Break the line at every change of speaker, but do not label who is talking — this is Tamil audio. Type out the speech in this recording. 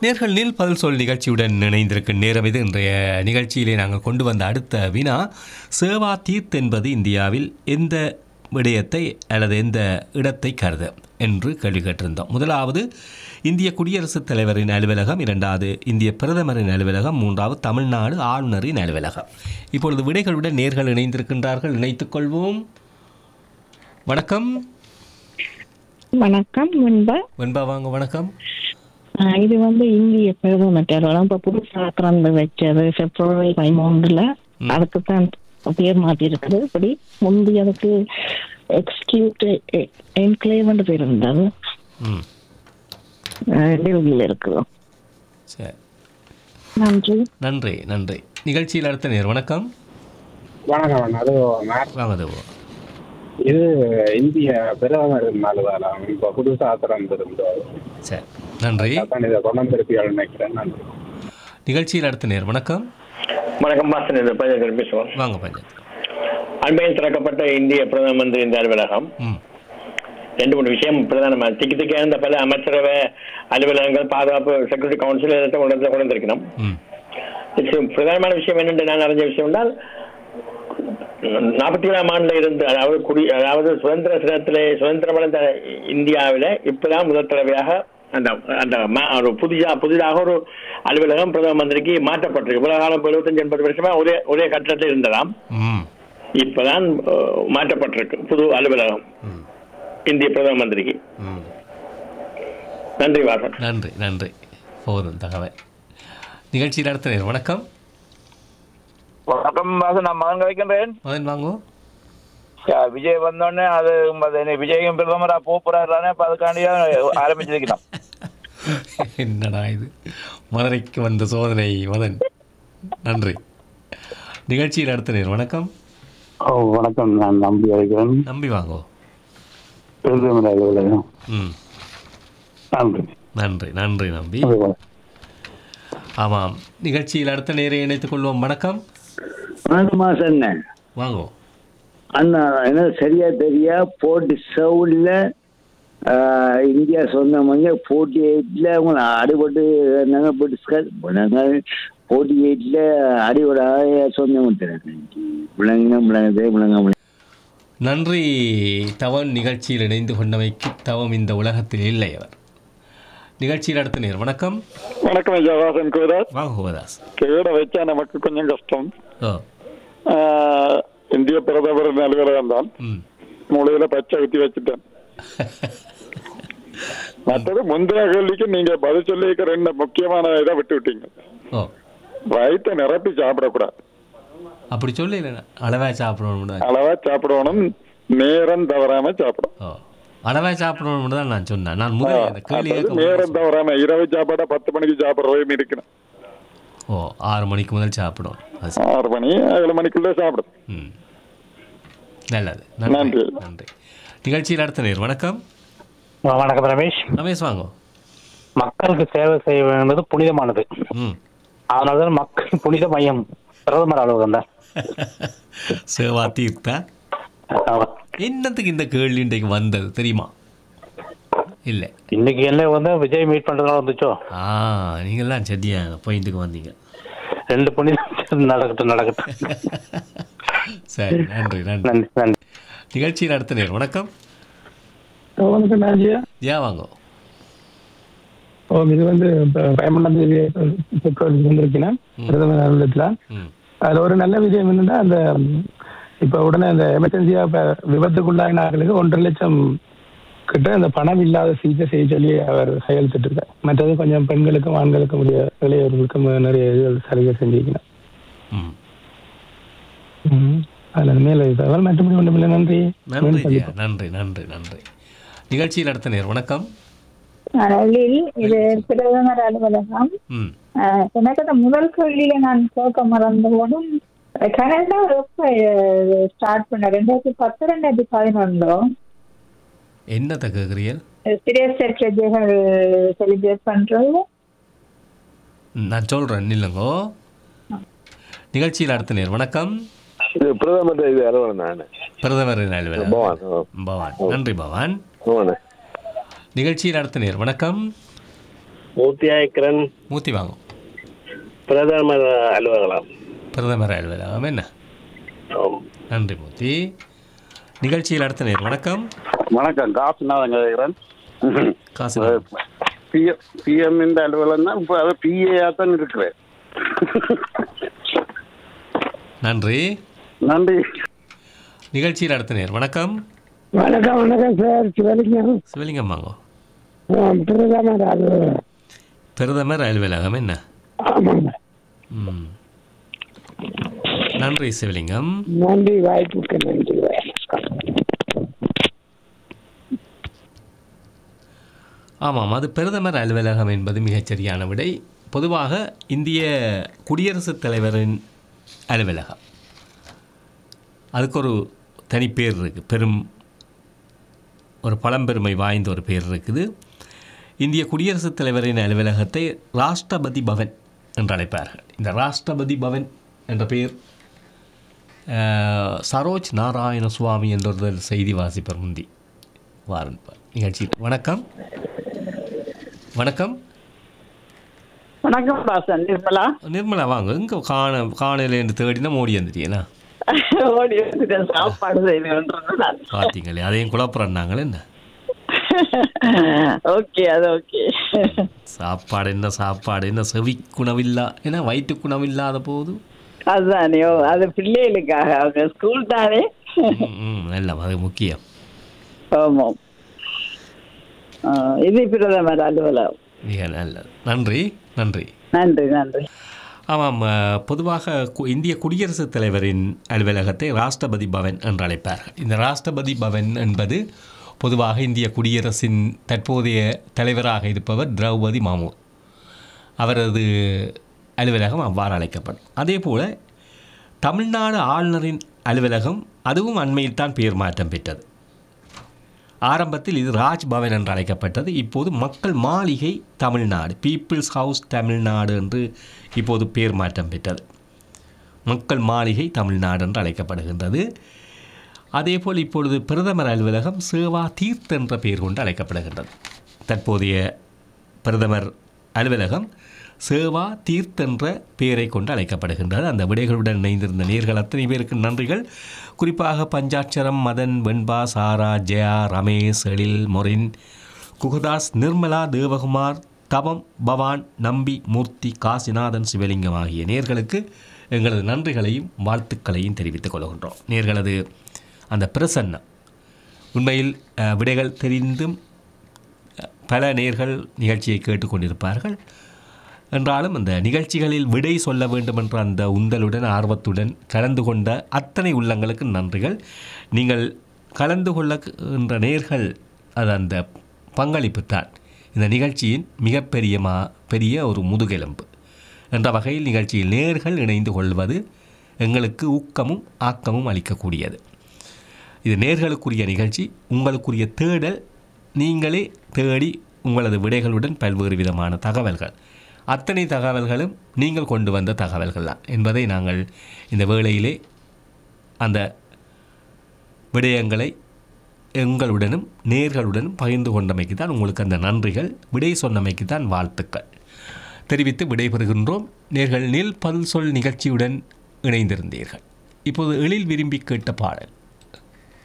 நேர்கள் நீல் பதில் சொல் நிகழ்ச்சியுடன் இணைந்திருக்கும் நேரம் இது இன்றைய நிகழ்ச்சியிலே நாங்கள் கொண்டு வந்த அடுத்த வினா சேவா தீர்த் என்பது இந்தியாவில் எந்த விடயத்தை அல்லது எந்த இடத்தை கருத என்று கேள்வி கேட்டிருந்தோம் முதலாவது இந்திய குடியரசுத் தலைவரின் அலுவலகம் இரண்டாவது இந்திய பிரதமரின் அலுவலகம் மூன்றாவது தமிழ்நாடு ஆளுநரின் அலுவலகம் இப்பொழுது விடைகளுடன் நேர்கள் இணைந்திருக்கின்றார்கள் இணைத்துக் கொள்வோம் வணக்கம்
வணக்கம் முன்பு
வெண்பா வாங்க வணக்கம்
ஆஹ் இது வந்து இந்திய பிரதமர் அலுவலகம் இப்ப புதுசா திறந்து வச்சது பிப்ரவரி பதிமூன்றுல அதுக்கு தான் பேர் மாத்தி இருக்குது இப்படி முந்தி அதுக்கு எக்ஸ்கியூட் என்கிளேவ்னு பேர் இருந்தது
ம்
ஆஹ் டெல்லியில இருக்குது
சரி
நன்றி
நன்றி நன்றி நிகழ்ச்சியில் அடுத்த நேர் வணக்கம்
வணக்கம் அது மேம்.
வாங்க தேவோ
இது இந்திய பிரதமர் அலுவலகம் இப்போ புதுசாக திறந்திருந்தோம்
சரி நன்றி
அதான் இதை கொண்டு வந்திருப்பீர்கள் நினைக்கிறேன் நன்றி
நிகழ்ச்சியில் அடுத்த நேர் வணக்கம்
வணக்கம் மாஸ்டர் இந்த பையன் பேசுவோம்
வாங்க பஞ்சாயத்து
அண்மையில் திறக்கப்பட்ட இந்திய பிரதம மந்திரி இந்த அலுவலகம்
ம்
ரெண்டு மூணு விஷயம் பிரதானமா திக்கு திக்கா இருந்த பல அமைச்சரவை அலுவலகங்கள் பாதுகாப்பு செக்யூரிட்டி கவுன்சில் இதத்தை கொண்டு வந்து கொண்டு வந்திருக்கணும்
ம்
இது பிரதானமான விஷயம் என்னென்று நான் அறிஞ்ச விஷயம் என்றால் நாற்பத்தி ஏழாம் ஆண்டுல இருந்து அதாவது குடி அதாவது சுதந்திர தினத்திலே சுதந்திரமடைந்த இந்தியாவில இப்பதான் முதல் தடவையாக அந்த அந்த ம- ஒரு புதியா புதிதாக ஒரு அலுவலகம் பிரதம மந்திரிக்கு மாற்றப்பட்டிருக்கு இவ்வளவு காலம் எழுபத்தஞ்சு எண்பது வருஷமா ஒரே ஒரே கட்டத்தில் இருந்ததாம்
ம்
இப்பதான் அஹ், மாற்றப்பட்டிருக்கு புது அலுவலகம்
ம்
இந்திய பிரதம மந்திரிக்கு
ம்
நன்றி வாசன்
நன்றி நன்றி போதும் தகவல் நிகழ்ச்சியில் அடுத்த நேர் வணக்கம்
வணக்கம் வாசு நான் மகன் கழிக்கின்றேன்
மதன் வாங்கோ
யா, விஜய் வந்தோடனே அது அது என்ன விஜயும் பிரதமரா போறாரு அப்ப அதுக்காண்டியா ஆரம்பிச்சிருக்கலாம்
என்னடா இது மதுரைக்கு வந்த சோதனை மதன் நன்றி நிகழ்ச்சியில் அடுத்த நேர் வணக்கம்
ஓ வணக்கம் நான் நம்பி அழைக்கிறேன்
நம்பி வாங்கோ
பிரதமர் அலுவலகம்
ம்
நன்றி
நன்றி நன்றி நம்பி ஆமாம் நிகழ்ச்சியில் அடுத்த நேரை இணைத்துக் கொள்வோம் வணக்கம்
வணக்கம் மாசண்ண
வாங்கோ
அண்ணா என்ன சரியா தெரியா போர்ட்டி செவன்ல இந்தியா சொந்தவங்க போர்ட்டி எயிட்ல அவங்க அடிபட்டு நாங்கள் போட்டு நாங்கள் போர்ட்டி எயிட்ல அடிபடாத சொந்தம் விளங்கினா விளங்குதே விளங்க
நன்றி தவன் நிகழ்ச்சியில் இணைந்து கொண்டமைக்கு தவம் இந்த உலகத்தில் இல்லை அவர் நிகழ்ச்சியில் அடுத்த நேர் வணக்கம்
வணக்கம் ஐயா வாசன் கோதாஸ்
வாங்க ஹோதாஸ்
கேட வச்சா நமக்கு கொஞ்சம் கஷ்டம்
ஓ
ஆஹ், இந்திய பிரதமர் அலுவலகம் தான்
ம்
மூலையில பச்சை ஊத்தி வச்சுட்டேன் மற்றது முந்தைய கேள்விக்கு நீங்க பதில் சொல்லிக்க ரெண்டு முக்கியமான இதை விட்டு விட்டீங்க
ஓ
வயிற்றை நிரப்பி சாப்பிடக்கூடாது
அப்படி சொல்லல அளவா சாப்பிடணும்
அளவா சாப்பிடணும் நேரம் தவறாம சாப்பிடும்
ஓ அளவா சாப்பிடணும் தான் நான் சொன்னேன் நான் முதல் அந்த கேள்வி
அதாவது
கேட்கும்
நேரம் தவறாம இரவு சாப்பாட பத்து மணிக்கு சாப்பிடுறதையும் இருக்கணும்
ஓ ஆறு மணிக்கு முதல் சாப்பிடும் அது சரி.
ஆறு மணி ஏழு மணிக்குள்ள சாப்பிடும்
ம் நல்லது நன்றி
நன்றி.
நன்றி நிகழ்ச்சியில் அடுத்த நேர் வணக்கம்
வணக்கம் ரமேஷ்
ரமேஷ் வாங்கோ
மக்களுக்கு சேவை செய்ய வேண்டியது புனிதமானது
ம்
அதனால்தான் மக்கள் புனித மையம் பிரதமர் அலுவலகம் தான்
சேவா தீர்த்தா
ஆமா.
என்னத்துக்கு இந்த கேள்வி இன்றைக்கு வந்தது தெரியுமா இல்லை
இன்னைக்கு என்ன வந்து விஜய் மீட் பண்றதுனால வந்துச்சோ
ஆ நீங்கள்லாம் சரியா பாயிண்ட்டுக்கு வந்தீங்க
ரெண்டு புனிதம் நடக்கட்டும் நடக்கட்டும்
சரி நன்றி நன்றி
நன்றி நன்றி
நிகழ்ச்சியில் அடுத்த நேர் வணக்கம்
வணக்கம் ராஜியா
ஜா வாங்கோ
ஓ இது வந்து இப்போ பதிமூணாம் தேதி பெட்ரோல் வந்திருக்கேன் பிரதமர் அலுவலகத்தில்
ம்
அதில் ஒரு நல்ல விஷயம் என்னன்னா அந்த இப்போ உடனே அந்த எமர்ஜென்சியாக இப்போ விபத்துக்குள்ளாயினார்களுக்கு ஒன்றரை லட்சம் கிட்ட அந்த பணம் இல்லாத சிகிச்சை செய்ய சொல்லி அவர் கையெழுத்திட்டிருக்கார் மற்றது கொஞ்சம் பெண்களுக்கும் ஆண்களுக்கும் உடைய இளையவர்களுக்கும் நிறைய இதுகள் சலுகை செஞ்சிருக்கணும்
ம்
ம் அதில் மேலே தகவல் மற்றபடி ஒன்றும் இல்லை நன்றி
நன்றி ஜெயா நன்றி நன்றி நன்றி நிகழ்ச்சியில் அடுத்த நேர் வணக்கம்
அழகில் இது பிரதமர் அலுவலகம்
ம்
அஹ், எனக்கு அந்த முதல் கேள்வியில நான் கேட்க மறந்த போதும் கனடா எப்ப ஸ்டார்ட் பண்ண ரெண்டாயிரத்தி பத்து ரெண்டாயிரத்தி பதினொன்றோ
என்னத்தை கேட்குறீர்கள்
சிரியஸ் சர்ச்சைகள் செலிப்ரேட் பண்றது
ம், நான் சொல்கிறேன் இல்லைங்கோ நிகழ்ச்சியில் அடுத்த நேர் வணக்கம்
இது பிரதமர் இது அலுவலகம் நான்
பிரதமரின் அலுவலகம்
பவான் ஆ.
பவான் நன்றி பவான்
ஆமாண்ணே
நிகழ்ச்சியில் அடுத்த நேர் வணக்கம்
மூர்த்தி ஆயக்கரன்
மூர்த்தி வாங்கும்
பிரதமர் அலுவலகம்
பிரதமர் அலுவலகம் என்ன நன்றி மூர்த்தி நிகழ்ச்சியில் அடுத்த நேர் வணக்கம்
வணக்கம் காசுநாதன் கேட்கிறேன்
காசு
பிஎம் இந்த அலுவலகம் தான் இப்போ அது பிஏயா தான் இருக்கிறேன்
நன்றி
நன்றி
நிகழ்ச்சியில் அடுத்த நேர் வணக்கம்
வணக்கம் வணக்கம் சார் சிவலிங்கம்
சிவலிங்கம் வாங்கோ
ஆ, பிரதமர் அலுவலகம்
பிரதமர் அலுவலகம் என்ன
ஆமாங்க
ம். நன்றி சிவலிங்கம்
நன்றி வாய்ப்புக்கு நன்றி
ஆமாம் அது பிரதமர் அலுவலகம் என்பது மிகச்சரியான விடை பொதுவாக இந்திய குடியரசுத் தலைவரின் அலுவலகம் அதுக்கு ஒரு தனிப்பேர் இருக்குது பெரும் ஒரு பழம்பெருமை வாய்ந்த ஒரு பேர் இருக்குது இந்திய குடியரசுத் தலைவரின் அலுவலகத்தை ராஷ்டிரபதி பவன் என்று அழைப்பார்கள் இந்த ராஷ்டிரபதி பவன் என்ற பெயர் அஹ், சரோஜ் நாராயண சுவாமி என்ற ஒரு செய்தி வாசிப்பர் முந்தி வாரன் நிகழ்ச்சி வணக்கம் வணக்கம்
வணக்கம் பாசன் நிர்மலா
நிர்மலா வாங்க இங்கே காண காணல என்று தேடினா மோடி வந்துட்டீங்களா
ஓடி வந்துட்டேன் சாப்பாடு செய்யணுன்றது நான்
பார்த்தீங்களே அதையும் குழப்பறாங்களே என்ன
ஓகே அது ஓகே
சாப்பாடு என்ன சாப்பாடு என்ன செவி குணவில்லா ஏன்னா வயிற்று குணவில்லாத போது
அதுதானே ஓ, அது பிள்ளைகளுக்காக அவங்க ஸ்கூல் தானே
ம், ம் எல்லாம் அது முக்கியம்
ஆமாம் ஆ, இது பிரதமர் அலுவலகம்
மிக நல்லது நன்றி நன்றி
நன்றி நன்றி
ஆமாம் அஹ், பொதுவாக கு- இந்திய குடியரசுத் தலைவரின் அலுவலகத்தை ராஷ்டிரபதி பவன் என்று அழைப்பார்கள் இந்த ராஷ்டிரபதி பவன் என்பது பொதுவாக இந்திய குடியரசின் தற்போதைய தலைவராக இருப்பவர் திரௌபதி மாமு அவரது அலுவலகம் அவ்வாறு அழைக்கப்படும் அதே போல் தமிழ்நாடு ஆளுநரின் அலுவலகம் அதுவும் அண்மையில் தான் பெயர் மாற்றம் பெற்றது ஆரம்பத்தில் இது ராஜ் பவன் என்று அழைக்கப்பட்டது இப்போது மக்கள் மாளிகை தமிழ்நாடு பீப்புள்ஸ் ஹவுஸ் தமிழ்நாடு என்று இப்போது பேர் மாற்றம் பெற்றது மக்கள் மாளிகை தமிழ்நாடு என்று அழைக்கப்படுகின்றது அதேபோல் இப்பொழுது பிரதமர் அலுவலகம் சேவா தீர்த் என்ற பெயர் கொண்டு அழைக்கப்படுகின்றது தற்போதைய பிரதமர் அலுவலகம் சேவா தீர்த் என்ற பெயரை கொண்டு அழைக்கப்படுகின்றது அந்த விடைகளுடன் இணைந்திருந்த நேர்கள் அத்தனை பேருக்கு நன்றிகள் குறிப்பாக பஞ்சாட்சரம் மதன் வெண்பா சாரா ஜெயா ரமேஷ் எழில் மொரின் குகதாஸ் நிர்மலா தேவகுமார் தவம் பவான் நம்பி மூர்த்தி காசிநாதன் சிவலிங்கம் ஆகிய நேர்களுக்கு எங்களது நன்றிகளையும் வாழ்த்துக்களையும் தெரிவித்துக் கொள்கின்றோம் நேர்களது அந்த பிரசன்னம் உண்மையில் அஹ், விடைகள் தெரிந்தும் அஹ், பல நேர்கள் நிகழ்ச்சியை கேட்டுக்கொண்டிருப்பார்கள் என்றாலும் அந்த நிகழ்ச்சிகளில் விடை சொல்ல வேண்டும் என்ற அந்த உந்தலுடன் ஆர்வத்துடன் கலந்து கொண்ட அத்தனை உள்ளங்களுக்கு நன்றிகள் நீங்கள் கலந்து கொள்ளுகின்ற நேர்கள் அது அந்த பங்களிப்பு தான் இந்த நிகழ்ச்சியின் மிகப்பெரிய மா பெரிய ஒரு முதுகெலும்பு என்ற வகையில் நிகழ்ச்சியில் நேர்கள் இணைந்து கொள்வது எங்களுக்கு ஊக்கமும் ஆக்கமும் அளிக்கக்கூடியது இது நேர்களுக்குரிய நிகழ்ச்சி உங்களுக்குரிய தேடல் நீங்களே தேடி உங்களது விடைகளுடன் பல்வேறு விதமான தகவல்கள் அத்தனை தகவல்களும் நீங்கள் கொண்டு வந்த தகவல்கள் தான் என்பதை நாங்கள் இந்த வேளையிலே அந்த விடயங்களை எங்களுடனும் நேர்களுடனும் பகிர்ந்து கொண்டமைக்கு தான் உங்களுக்கு அந்த நன்றிகள் விடை சொன்னமைக்கு தான் வாழ்த்துக்கள் தெரிவித்து விடைபெறுகின்றோம் நேர்கள் நில் பதில் சொல் நிகழ்ச்சியுடன் இணைந்திருந்தீர்கள் இப்போது எழில் விரும்பி கேட்ட பாடல்